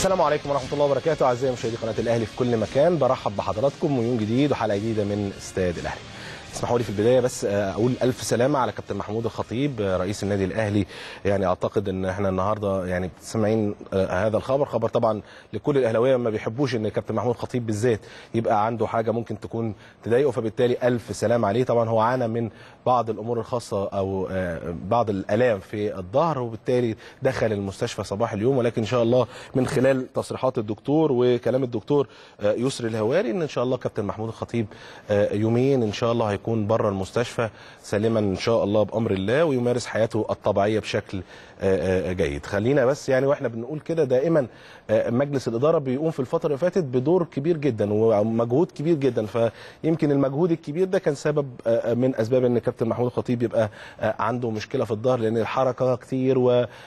السلام عليكم ورحمه الله وبركاته اعزائي مشاهدي قناه الاهلي في كل مكان برحب بحضراتكم ويوم جديد وحلقه جديده من استاد الاهلي اسمحوا لي في البدايه بس اقول الف سلامه على كابتن محمود الخطيب رئيس النادي الاهلي يعني اعتقد ان احنا النهارده يعني سامعين هذا الخبر خبر طبعا لكل الاهلاويه ما بيحبوش ان كابتن محمود الخطيب بالذات يبقى عنده حاجه ممكن تكون تضايقه فبالتالي الف سلام عليه طبعا هو عانى من بعض الامور الخاصه او بعض الالام في الظهر وبالتالي دخل المستشفى صباح اليوم ولكن ان شاء الله من خلال تصريحات الدكتور وكلام الدكتور يسري الهواري ان ان شاء الله كابتن محمود الخطيب يومين ان شاء الله هيكون بره المستشفى سالما ان شاء الله بامر الله ويمارس حياته الطبيعيه بشكل جيد خلينا بس يعني واحنا بنقول كده دائما مجلس الاداره بيقوم في الفتره اللي فاتت بدور كبير جدا ومجهود كبير جدا فيمكن المجهود الكبير ده كان سبب من اسباب ان كابتن محمود الخطيب يبقى عنده مشكله في الظهر لان الحركه كتير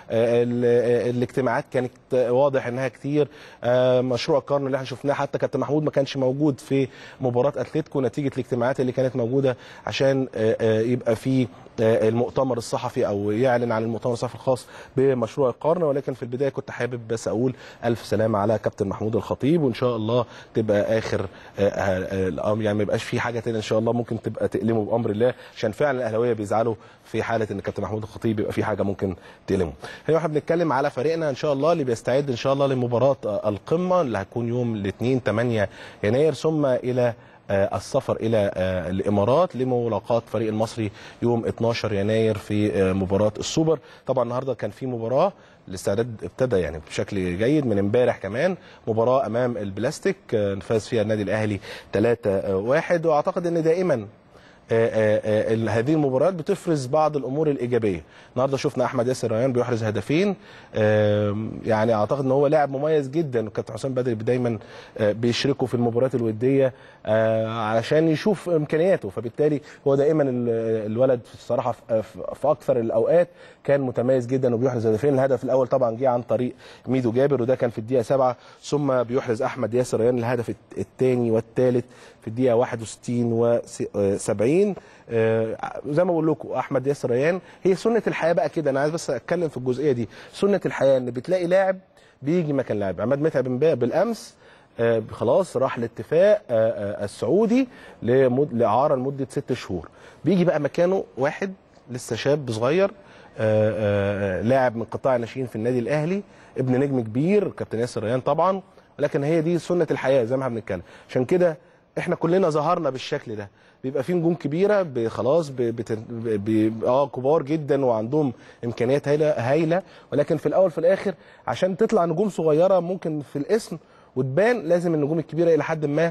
والاجتماعات كانت واضح انها كتير مشروع القرن اللي احنا شفناه حتى كابتن محمود ما كانش موجود في مباراه اتلتيكو نتيجه الاجتماعات اللي كانت موجوده عشان يبقى في المؤتمر الصحفي او يعلن عن المؤتمر الصحفي الخاص بمشروع القرن ولكن في البدايه كنت حابب بس اقول الف سلامه على كابتن محمود الخطيب وان شاء الله تبقى اخر الامر يعني ما يبقاش في حاجه تانية ان شاء الله ممكن تبقى تألمه بامر الله عشان فعلا الاهلاويه بيزعلوا في حاله ان كابتن محمود الخطيب يبقى في حاجه ممكن تألمه. هنا احنا بنتكلم على فريقنا ان شاء الله اللي بيستعد ان شاء الله لمباراه القمه اللي هتكون يوم الاثنين 8 يناير ثم الى السفر الى الامارات لملاقاه فريق المصري يوم 12 يناير في مباراه السوبر طبعا النهارده كان في مباراه الاستعداد ابتدى يعني بشكل جيد من امبارح كمان مباراه امام البلاستيك فاز فيها النادي الاهلي 3-1 واعتقد ان دائما آآ آآ هذه المباريات بتفرز بعض الامور الايجابيه النهارده شفنا احمد ياسر ريان بيحرز هدفين يعني اعتقد ان هو لاعب مميز جدا وكابتن حسام بدري دايما بيشركه في المباريات الوديه علشان يشوف امكانياته فبالتالي هو دائما الولد الصراحه في اكثر الاوقات كان متميز جدا وبيحرز هدفين الهدف الاول طبعا جه عن طريق ميدو جابر وده كان في الدقيقه 7 ثم بيحرز احمد ياسر ريان الهدف الثاني والثالث في الدقيقه 61 و70 زي ما بقول لكم احمد ياسر ريان هي سنه الحياه بقى كده انا عايز بس اتكلم في الجزئيه دي سنه الحياه ان بتلاقي لاعب بيجي مكان لاعب عماد متعب بالامس آه خلاص راح الاتفاق آه آه السعودي لمد... لاعاره لمده ست شهور بيجي بقى مكانه واحد لسه شاب صغير لاعب من قطاع الناشئين في النادي الاهلي ابن نجم كبير كابتن ياسر ريان طبعا ولكن هي دي سنه الحياه زي ما احنا بنتكلم عشان كده احنا كلنا ظهرنا بالشكل ده بيبقى في نجوم كبيره خلاص بت... ب... اه كبار جدا وعندهم امكانيات هايله هايله ولكن في الاول في الاخر عشان تطلع نجوم صغيره ممكن في الاسم وتبان لازم النجوم الكبيره الى حد ما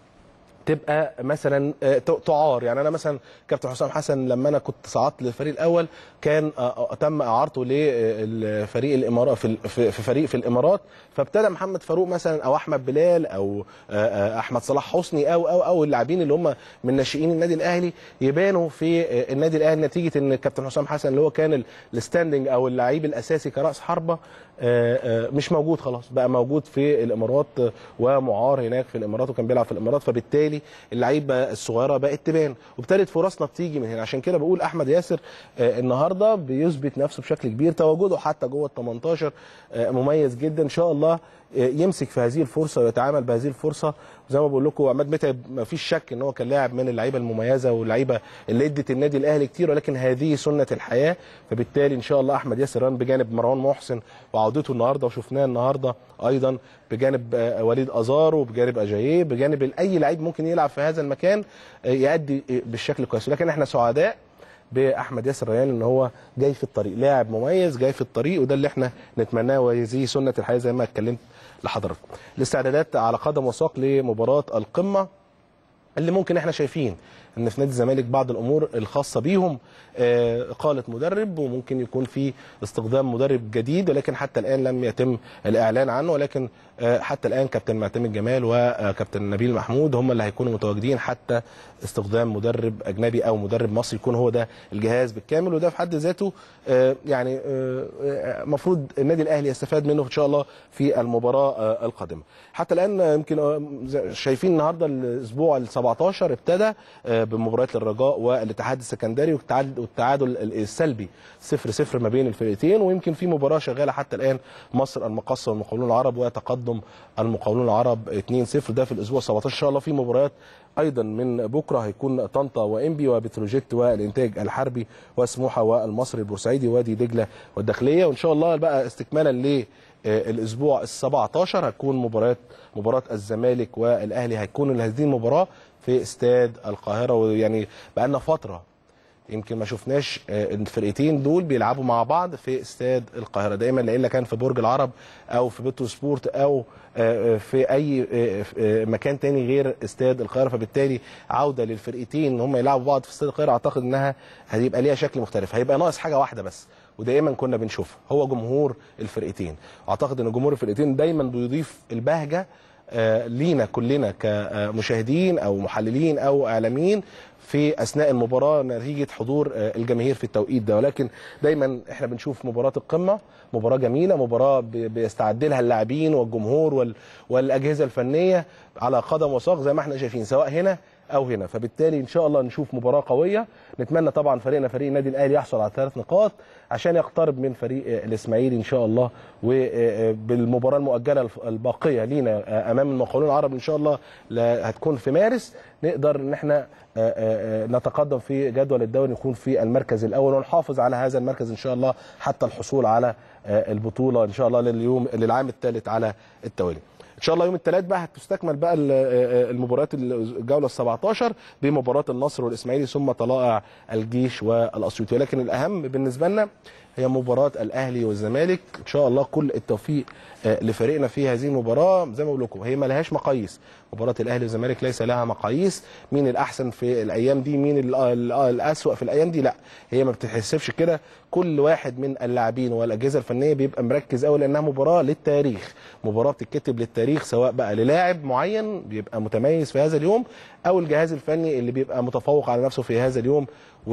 تبقى مثلا تعار يعني انا مثلا كابتن حسام حسن لما انا كنت صعدت للفريق الاول كان تم اعارته للفريق الامارات في فريق في الامارات فابتدى محمد فاروق مثلا او احمد بلال او احمد صلاح حسني او او او اللاعبين اللي هم من ناشئين النادي الاهلي يبانوا في النادي الاهلي نتيجه ان كابتن حسام حسن اللي هو كان الستاندنج او اللعيب الاساسي كراس حربه مش موجود خلاص بقى موجود في الامارات ومعار هناك في الامارات وكان بيلعب في الامارات فبالتالي اللعيبه الصغيره بقت تبان وابتدت فرصنا بتيجي من هنا عشان كده بقول احمد ياسر النهارده بيثبت نفسه بشكل كبير تواجده حتى جوه ال 18 مميز جدا ان شاء الله يمسك في هذه الفرصه ويتعامل بهذه الفرصه زي ما بقول لكم عماد متعب ما فيش شك ان هو كان لاعب من اللعيبه المميزه واللعيبه اللي ادت النادي الاهلي كتير ولكن هذه سنه الحياه فبالتالي ان شاء الله احمد ياسر ران بجانب مروان محسن وعودته النهارده وشفناه النهارده ايضا بجانب وليد ازار وبجانب اجاييه بجانب اي لعيب ممكن يلعب في هذا المكان يؤدي بالشكل كويس ولكن احنا سعداء باحمد ياسر ريان ان هو جاي في الطريق لاعب مميز جاي في الطريق وده اللي احنا نتمناه وهذه سنه الحياه زي ما اتكلمت لحضراتكم الاستعدادات على قدم وساق لمباراه القمه اللي ممكن احنا شايفين ان في نادي الزمالك بعض الامور الخاصه بيهم اقاله مدرب وممكن يكون في استخدام مدرب جديد ولكن حتى الان لم يتم الاعلان عنه ولكن حتى الان كابتن معتمد جمال وكابتن نبيل محمود هم اللي هيكونوا متواجدين حتى استخدام مدرب اجنبي او مدرب مصري يكون هو ده الجهاز بالكامل وده في حد ذاته يعني المفروض النادي الاهلي يستفاد منه ان شاء الله في المباراه القادمه حتى الان يمكن شايفين النهارده الاسبوع ال 17 ابتدى آه، بمباريات الرجاء والاتحاد السكندري والتعادل والتعادل السلبي 0 0 ما بين الفرقتين ويمكن في مباراه شغاله حتى الان مصر المقصه والمقاولون العرب وتقدم المقاولون العرب 2 0 ده في الاسبوع 17 ان شاء الله في مباريات ايضا من بكره هيكون طنطا وانبي وبتروجيت والانتاج الحربي وسموحه والمصري البورسعيدي وادي دجله والداخليه وان شاء الله بقى استكمالا ل آه، الاسبوع ال 17 هتكون مباراه مباراه الزمالك والاهلي هتكون هذه المباراه في استاد القاهره ويعني بقى لنا فتره يمكن ما شفناش آه، الفرقتين دول بيلعبوا مع بعض في استاد القاهره دايما الا كان في برج العرب او في بيترو سبورت او آه، في اي آه، آه، مكان تاني غير استاد القاهره فبالتالي عوده للفرقتين ان هم يلعبوا بعض في استاد القاهره اعتقد انها هيبقى ليها شكل مختلف هيبقى ناقص حاجه واحده بس ودائما كنا بنشوفها هو جمهور الفرقتين اعتقد ان جمهور الفرقتين دايما بيضيف البهجه آه، لينا كلنا كمشاهدين او محللين او اعلاميين في اثناء المباراه نتيجه حضور آه، الجماهير في التوقيت ده ولكن دايما احنا بنشوف مباراه القمه مباراه جميله مباراه ب- بيستعد لها اللاعبين والجمهور وال- والاجهزه الفنيه على قدم وساق زي ما احنا شايفين سواء هنا او هنا فبالتالي ان شاء الله نشوف مباراه قويه نتمنى طبعا فريقنا فريق النادي الاهلي يحصل على ثلاث نقاط عشان يقترب من فريق آه، الاسماعيلي ان شاء الله وبالمباراه المؤجله الف- الباقيه لينا آه، امام المقاولون العرب ان شاء الله لا- هتكون في مارس نقدر ان احنا آه، آه، آه، نتقدم في جدول الدوري نكون في المركز الاول ونحافظ على هذا المركز ان شاء الله حتى الحصول على آه، البطوله ان شاء الله لليوم للعام الثالث على التوالي ان شاء الله يوم الثلاث بقى هتستكمل بقى ال- آه، المباريات الجوله ال 17 بمباراه النصر والاسماعيلي ثم طلائع الجيش والاسيوطي ولكن الاهم بالنسبه لنا هي مباراه الاهلي والزمالك ان شاء الله كل التوفيق آه، لفريقنا في هذه المباراه زي ما بقول لكم هي ما لهاش مقاييس مباراه الاهلي والزمالك ليس لها مقاييس مين الاحسن في الايام دي مين ال- ال- الاسوا في الايام دي لا هي ما بتتحسبش كده كل واحد من اللاعبين والاجهزه الفنيه بيبقى مركز قوي لانها مباراه للتاريخ مباراه بتتكتب للتاريخ سواء بقى للاعب معين بيبقى متميز في هذا اليوم او الجهاز الفني اللي بيبقى متفوق على نفسه في هذا اليوم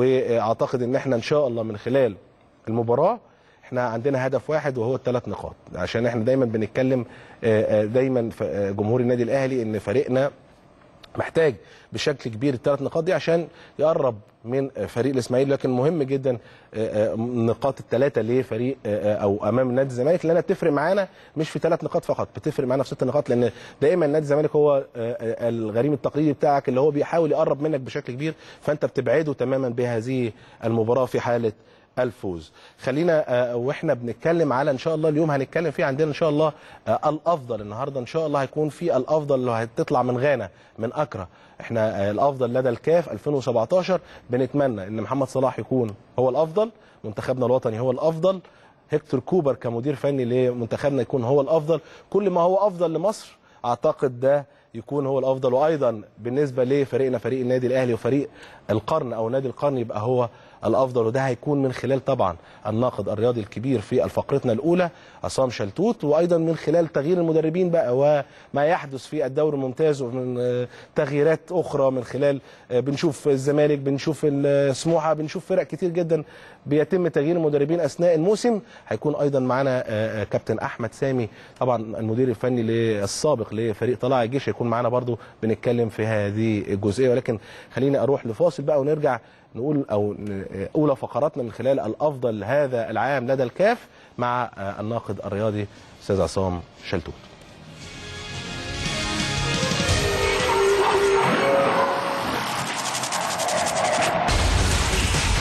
واعتقد ان احنا ان شاء الله من خلال المباراه احنا عندنا هدف واحد وهو الثلاث نقاط عشان احنا دايما بنتكلم آه، آه، دايما ف- آه، جمهور النادي الاهلي ان فريقنا محتاج بشكل كبير الثلاث نقاط دي عشان يقرب من فريق الاسماعيلي لكن مهم جدا آه، آه، نقاط الثلاثه لفريق آه، آه، او امام نادي الزمالك لانها بتفرق معانا مش في ثلاث نقاط فقط بتفرق معانا في ست نقاط لان دائما نادي الزمالك هو آه، آه، الغريم التقليدي بتاعك اللي هو بيحاول يقرب منك بشكل كبير فانت بتبعده تماما بهذه المباراه في حاله الفوز خلينا آه، واحنا بنتكلم على ان شاء الله اليوم هنتكلم فيه عندنا ان شاء الله آه، الافضل النهارده ان شاء الله هيكون في الافضل اللي هتطلع من غانا من اكرا احنا آه، الافضل لدى الكاف 2017 بنتمنى ان محمد صلاح يكون هو الافضل منتخبنا الوطني هو الافضل هيكتور كوبر كمدير فني لمنتخبنا يكون هو الافضل كل ما هو افضل لمصر اعتقد ده يكون هو الافضل وايضا بالنسبه لفريقنا فريق النادي الاهلي وفريق القرن او نادي القرن يبقى هو الافضل وده هيكون من خلال طبعا الناقد الرياضي الكبير في فقرتنا الاولى عصام شلتوت وايضا من خلال تغيير المدربين بقى وما يحدث في الدوري الممتاز ومن آه، تغييرات اخرى من خلال آه، بنشوف الزمالك بنشوف سموحه بنشوف فرق كتير جدا بيتم تغيير المدربين اثناء الموسم هيكون ايضا معانا آه، آه، كابتن احمد سامي طبعا المدير الفني السابق لفريق طلائع الجيش هيكون معانا برضو بنتكلم في هذه الجزئيه ولكن خليني اروح لفاصل بقى ونرجع نقول او ن- اولى فقراتنا من خلال الافضل هذا العام لدى الكاف مع آه، الناقد الرياضي استاذ عصام شلتوت